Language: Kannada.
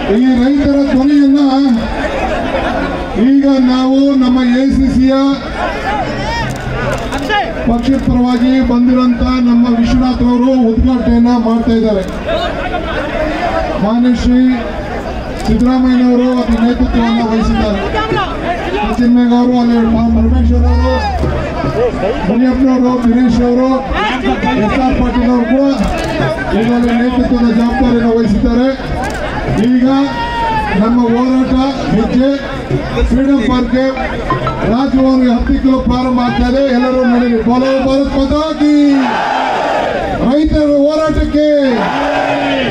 ಈ ರೈತರ ಧ್ವನಿಯನ್ನ ಈಗ ನಾವು ನಮ್ಮ ಎಸಿಸಿಯ ಪಕ್ಷದ ಪರವಾಗಿ ಬಂದಿರೋಂತ ನಮ್ಮ ವಿಶ್ವನಾಥ್ ಅವರು ಉದ್ಘಾಟನೆಯನ್ನ ಮಾಡ್ತಾ ಇದ್ದಾರೆ ಮಾನ್ಯ ಶ್ರೀ ಸಿದ್ದರಾಮಯ್ಯನವರು ಅದರ ನೇತೃತ್ವವನ್ನು ವಹಿಸಿದ್ದಾರೆ ಚಿನ್ಮೇಘ ಅವರು ಅಲ್ಲಿ ಪರಮೇಶ್ವರ್ ಅವರು ಮುನಿಯಪ್ಪನವರು ದಿನೇಶ್ ಅವರು ಎಸ್ ಆರ್ ಪಾಟೀಲ್ ಅವರು ಕೂಡ ಇದರಲ್ಲಿ ನೇತೃತ್ವದ ಜವಾಬ್ದಾರಿಯನ್ನು ವಹಿಸಿದ್ದಾರೆ ಈಗ ನಮ್ಮ ಹೋರಾಟ ಹೆಜ್ಜೆ ಫ್ರೀಡಂ ಪಾರ್ಕ್ಗೆ ರಾಜಭವನ್ಗೆ ಹತ್ತಿಕ್ಕಲು ಪ್ರಾರಂಭ ಆಗ್ತಾ ಇದೆ ಎಲ್ಲರೂ ನಡೀಲಿ ಬೋಲೋ ಭಾರತ್ ಮಾತಾ ಕಿ ರೈತರ ಹೋರಾಟಕ್ಕೆ